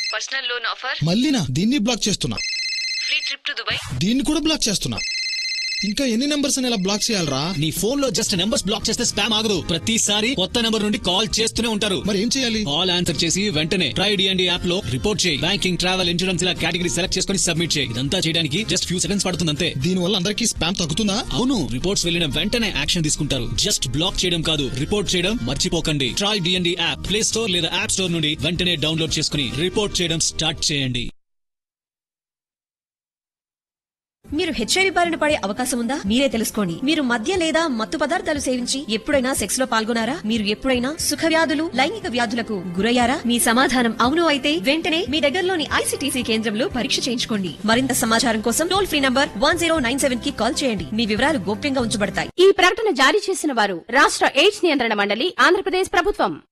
personal loan offer మళ్ళీనా దీన్ని black చేస్తున్నా free trip to Dubai దీన్ని కూడా బ్లాక్ చేస్తున్నా ఇంకా ఎన్ని నెంబర్స్ అని ఇలా బ్లాక్ చేయాలరా నీ ఫోన్ లో జస్ట్ నెంబర్స్ బ్లాక్ చేస్తే స్పామ్ ఆగదు ప్రతిసారి కొత్త నెంబర్ నుండి కాల్ చేస్తూనే ఉంటారు మరి ఏం చేయాలి కాల్ ఆన్సర్ చేసి వెంటనే ట్రై డిఎండి యాప్ లో రిపోర్ట్ చేయి బ్యాంకింగ్ ట్రావెల్ ఇన్సూరెన్స్ ఇలా కేటగిరీ సెలెక్ట్ చేసుకుని సబ్మిట్ చేయి ఇదంతా చేయడానికి జస్ట్ ఫ్యూ సెకండ్స్ పడుతుంది అంతే దీని వల్ల అందరికీ స్పామ్ తగ్గుతుందా అవును రిపోర్ట్స్ వెళ్ళిన వెంటనే యాక్షన్ తీసుకుంటారు జస్ట్ బ్లాక్ చేయడం కాదు రిపోర్ట్ చేయడం మర్చిపోకండి try DND app play store లేదా యాప్ స్టోర్ నుండి వెంటనే డౌన్లోడ్ చేసుకుని రిపోర్ట్ చేయడం స్టార్ట్ చేయండి మీరు హెచ్ఐవి బారిన పడే అవకాశం ఉందా మీరే తెలుసుకోండి మీరు మద్య లేదా మత్తు పదార్థాలు సేవించి ఎప్పుడైనా సెక్స్ లో పాల్గొనారా మీరు ఎప్పుడైనా సుఖ వ్యాధులు లైంగిక వ్యాధులకు గురయ్యారా మీ సమాధానం అవును అయితే వెంటనే మీ దగ్గరలోని ఐసిటీసీ కేంద్రంలో పరీక్ష చేయించుకోండి మరింత సమాచారం కోసం టోల్ ఫ్రీ నంబర్ వన్ కి కాల్ చేయండి మీ వివరాలు గోప్యంగా ఉంచబడతాయి ఈ ప్రకటన జారీ చేసిన వారు రాష్ట్ర ఎయిడ్స్ నియంత్రణ మండలి ఆంధ్రప్రదేశ్ ప్రభుత్వం